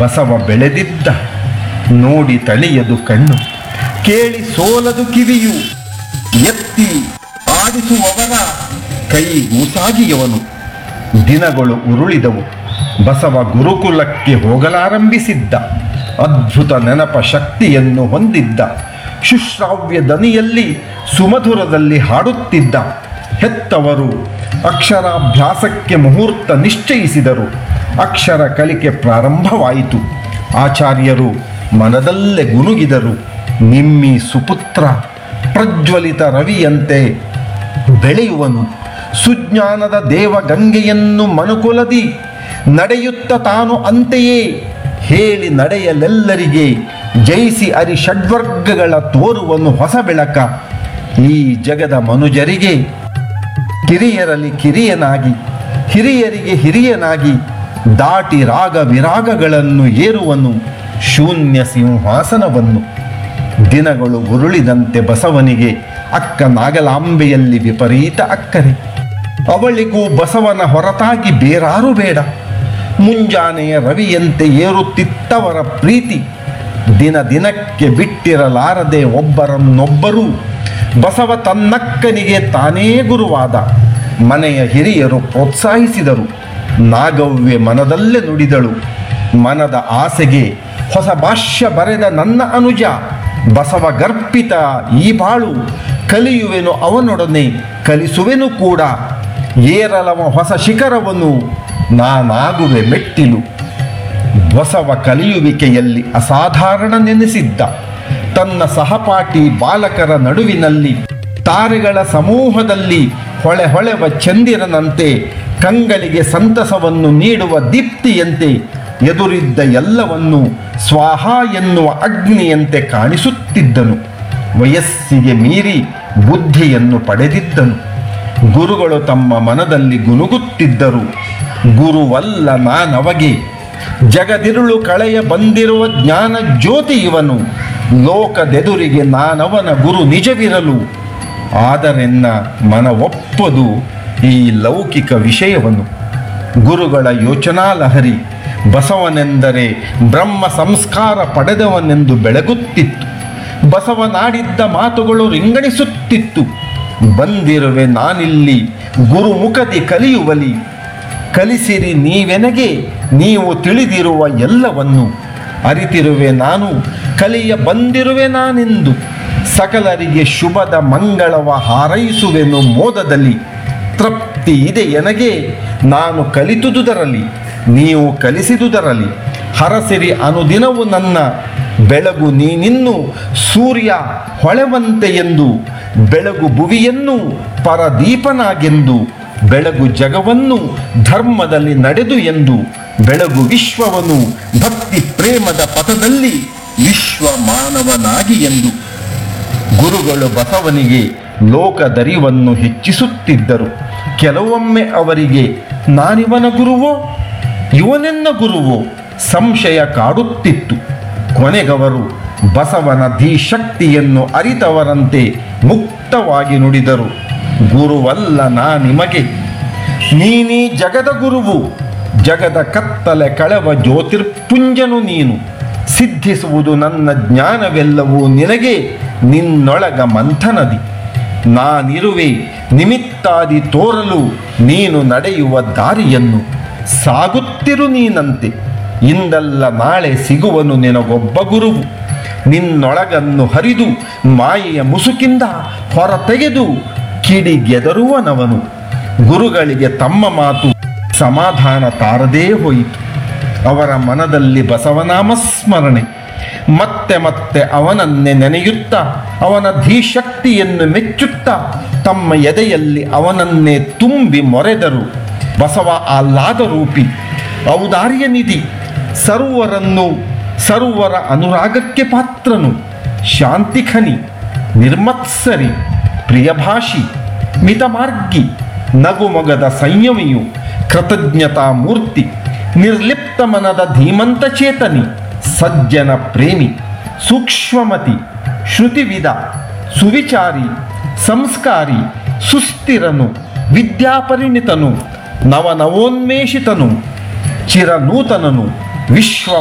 ಬಸವ ಬೆಳೆದಿದ್ದ ನೋಡಿ ತಳಿಯದು ಕಣ್ಣು ಕೇಳಿ ಸೋಲದು ಕಿವಿಯು ಎತ್ತಿ ಆಡಿಸುವವರ ಕೈ ಗೂಸಾಗಿಯವನು ದಿನಗಳು ಉರುಳಿದವು ಬಸವ ಗುರುಕುಲಕ್ಕೆ ಹೋಗಲಾರಂಭಿಸಿದ್ದ ಅದ್ಭುತ ನೆನಪ ಶಕ್ತಿಯನ್ನು ಹೊಂದಿದ್ದ ಶುಶ್ರಾವ್ಯ ದನಿಯಲ್ಲಿ ಸುಮಧುರದಲ್ಲಿ ಹಾಡುತ್ತಿದ್ದ ಹೆತ್ತವರು ಅಕ್ಷರಾಭ್ಯಾಸಕ್ಕೆ ಮುಹೂರ್ತ ನಿಶ್ಚಯಿಸಿದರು ಅಕ್ಷರ ಕಲಿಕೆ ಪ್ರಾರಂಭವಾಯಿತು ಆಚಾರ್ಯರು ಮನದಲ್ಲೇ ಗುನುಗಿದರು ನಿಮ್ಮಿ ಸುಪುತ್ರ ಪ್ರಜ್ವಲಿತ ರವಿಯಂತೆ ಬೆಳೆಯುವನು ಸುಜ್ಞಾನದ ದೇವಗಂಗೆಯನ್ನು ಮನುಕುಲದಿ ನಡೆಯುತ್ತ ತಾನು ಅಂತೆಯೇ ಹೇಳಿ ನಡೆಯಲೆಲ್ಲರಿಗೆ ಜಯಿಸಿ ಅರಿ ಷಡ್ವರ್ಗಗಳ ತೋರುವನು ಹೊಸ ಬೆಳಕ ಈ ಜಗದ ಮನುಜರಿಗೆ ಕಿರಿಯರಲ್ಲಿ ಕಿರಿಯನಾಗಿ ಹಿರಿಯರಿಗೆ ಹಿರಿಯನಾಗಿ ದಾಟಿ ರಾಗ ವಿರಾಗಗಳನ್ನು ಏರುವನು ಶೂನ್ಯ ಸಿಂಹಾಸನವನ್ನು ದಿನಗಳು ಉರುಳಿದಂತೆ ಬಸವನಿಗೆ ಅಕ್ಕ ನಾಗಲಾಂಬೆಯಲ್ಲಿ ವಿಪರೀತ ಅಕ್ಕರೆ ಅವಳಿಗೂ ಬಸವನ ಹೊರತಾಗಿ ಬೇರಾರು ಬೇಡ ಮುಂಜಾನೆಯ ರವಿಯಂತೆ ಏರುತ್ತಿತ್ತವರ ಪ್ರೀತಿ ದಿನ ದಿನಕ್ಕೆ ಬಿಟ್ಟಿರಲಾರದೆ ಒಬ್ಬರನ್ನೊಬ್ಬರು ಬಸವ ತನ್ನಕ್ಕನಿಗೆ ತಾನೇ ಗುರುವಾದ ಮನೆಯ ಹಿರಿಯರು ಪ್ರೋತ್ಸಾಹಿಸಿದರು ನಾಗವ್ಯ ಮನದಲ್ಲೇ ನುಡಿದಳು ಮನದ ಆಸೆಗೆ ಹೊಸ ಭಾಷ್ಯ ಬರೆದ ನನ್ನ ಅನುಜ ಬಸವ ಗರ್ಪಿತ ಈ ಬಾಳು ಕಲಿಯುವೆನು ಅವನೊಡನೆ ಕಲಿಸುವೆನು ಕೂಡ ಏರಲವ ಹೊಸ ಶಿಖರವನ್ನು ನಾನಾಗುವೆ ಮೆಟ್ಟಿಲು ಬಸವ ಕಲಿಯುವಿಕೆಯಲ್ಲಿ ಅಸಾಧಾರಣ ನೆನೆಸಿದ್ದ ತನ್ನ ಸಹಪಾಠಿ ಬಾಲಕರ ನಡುವಿನಲ್ಲಿ ತಾರೆಗಳ ಸಮೂಹದಲ್ಲಿ ಹೊಳೆ ಹೊಳೆವ ಚಂದಿರನಂತೆ ಕಂಗಳಿಗೆ ಸಂತಸವನ್ನು ನೀಡುವ ದೀಪ್ತಿಯಂತೆ ಎದುರಿದ್ದ ಎಲ್ಲವನ್ನೂ ಸ್ವಾಹ ಎನ್ನುವ ಅಗ್ನಿಯಂತೆ ಕಾಣಿಸುತ್ತಿದ್ದನು ವಯಸ್ಸಿಗೆ ಮೀರಿ ಬುದ್ಧಿಯನ್ನು ಪಡೆದಿದ್ದನು ಗುರುಗಳು ತಮ್ಮ ಮನದಲ್ಲಿ ಗುನುಗುತ್ತಿದ್ದರು ಗುರುವಲ್ಲ ನಾನವಗೆ ಜಗದಿರುಳು ಕಳೆಯ ಬಂದಿರುವ ಜ್ಞಾನ ಜ್ಯೋತಿ ಇವನು ಲೋಕದೆದುರಿಗೆ ನಾನವನ ಗುರು ನಿಜವಿರಲು ಆದರೆನ್ನ ಮನ ಒಪ್ಪದು ಈ ಲೌಕಿಕ ವಿಷಯವನ್ನು ಗುರುಗಳ ಯೋಚನಾ ಲಹರಿ ಬಸವನೆಂದರೆ ಬ್ರಹ್ಮ ಸಂಸ್ಕಾರ ಪಡೆದವನೆಂದು ಬೆಳಗುತ್ತಿತ್ತು ಬಸವನಾಡಿದ್ದ ಮಾತುಗಳು ರಿಂಗಣಿಸುತ್ತಿತ್ತು ಬಂದಿರುವೆ ನಾನಿಲ್ಲಿ ಗುರುಮುಖದಿ ಕಲಿಯುವಲಿ ಕಲಿಸಿರಿ ನೀವೆನಗೆ ನೀವು ತಿಳಿದಿರುವ ಎಲ್ಲವನ್ನು ಅರಿತಿರುವೆ ನಾನು ಕಲಿಯ ಬಂದಿರುವೆ ನಾನೆಂದು ಸಕಲರಿಗೆ ಶುಭದ ಮಂಗಳವ ಹಾರೈಸುವೆನು ಮೋದದಲ್ಲಿ ತೃಪ್ತಿ ಇದೆ ಎನಗೆ ನಾನು ಕಲಿತುದುದರಲಿ ನೀವು ಕಲಿಸಿದುದರಲಿ ಹರಸಿರಿ ಅನುದಿನವು ನನ್ನ ಬೆಳಗು ನೀನಿನ್ನು ಸೂರ್ಯ ಹೊಳೆವಂತೆ ಎಂದು ಬೆಳಗು ಭುವಿಯನ್ನು ಪರದೀಪನಾಗೆಂದು ಬೆಳಗು ಜಗವನ್ನು ಧರ್ಮದಲ್ಲಿ ನಡೆದು ಎಂದು ಬೆಳಗು ವಿಶ್ವವನ್ನು ಭಕ್ತಿ ಪ್ರೇಮದ ಪಥದಲ್ಲಿ ವಿಶ್ವ ಮಾನವನಾಗಿ ಎಂದು ಗುರುಗಳು ಬಸವನಿಗೆ ಲೋಕದರಿವನ್ನು ಹೆಚ್ಚಿಸುತ್ತಿದ್ದರು ಕೆಲವೊಮ್ಮೆ ಅವರಿಗೆ ನಾನಿವನ ಗುರುವೋ ಇವನೆನ್ನ ಗುರುವೋ ಸಂಶಯ ಕಾಡುತ್ತಿತ್ತು ಕೊನೆಗವರು ಬಸವನ ಧೀಶಕ್ತಿಯನ್ನು ಅರಿತವರಂತೆ ಮುಕ್ತವಾಗಿ ನುಡಿದರು ಗುರುವಲ್ಲ ನಾ ನಿಮಗೆ ನೀನೀ ಜಗದ ಗುರುವು ಜಗದ ಕತ್ತಲೆ ಕಳವ ಜ್ಯೋತಿರ್ಪುಂಜನು ನೀನು ಸಿದ್ಧಿಸುವುದು ನನ್ನ ಜ್ಞಾನವೆಲ್ಲವೂ ನಿನಗೆ ನಿನ್ನೊಳಗ ಮಂಥನದಿ ನಾನಿರುವೆ ನಿಮಿತ್ತಾದಿ ತೋರಲು ನೀನು ನಡೆಯುವ ದಾರಿಯನ್ನು ಸಾಗುತ್ತಿರು ನೀನಂತೆ ಇಂದಲ್ಲ ನಾಳೆ ಸಿಗುವನು ನಿನಗೊಬ್ಬ ಗುರುವು ನಿನ್ನೊಳಗನ್ನು ಹರಿದು ಮಾಯೆಯ ಮುಸುಕಿಂದ ಹೊರ ತೆಗೆದು ಕಿಡಿಗೆದರುವನವನು ಗುರುಗಳಿಗೆ ತಮ್ಮ ಮಾತು ಸಮಾಧಾನ ತಾರದೇ ಹೋಯಿತು ಅವರ ಮನದಲ್ಲಿ ಬಸವನಾಮ ಸ್ಮರಣೆ ಮತ್ತೆ ಮತ್ತೆ ಅವನನ್ನೇ ನೆನೆಯುತ್ತಾ ಅವನ ಧೀಶಕ್ತಿಯನ್ನು ಮೆಚ್ಚುತ್ತಾ ತಮ್ಮ ಎದೆಯಲ್ಲಿ ಅವನನ್ನೇ ತುಂಬಿ ಮೊರೆದರು ಬಸವ ಆಹ್ಲಾದ ರೂಪಿ ಔದಾರ್ಯ ನಿಧಿ ಸರ್ವರನ್ನು ಸರ್ವರ ಅನುರಾಗಕ್ಕೆ ಪಾತ್ರನು ಶಾಂತಿಖನಿ ನಿರ್ಮತ್ಸರಿ ಪ್ರಿಯಭಾಷಿ ಮಿತಮಾರ್ಗಿ ನಗುಮೊಗದ ಸಂಯಮಿಯು ಕೃತಜ್ಞತಾ ಮೂರ್ತಿ ನಿರ್ಲಿಪ್ತ ಮನದ ಧೀಮಂತ ಚೇತನಿ ಸಜ್ಜನ ಪ್ರೇಮಿ ಸೂಕ್ಷ್ಮಮತಿ ಶ್ರುತಿವಿದ ಸುವಿಚಾರಿ ಸಂಸ್ಕಾರಿ ಸುಸ್ಥಿರನು ವಿದ್ಯಾಪರಿಣಿತನು ನವನವೋನ್ಮೇಷಿತನು ಚಿರನೂತನನು ವಿಶ್ವ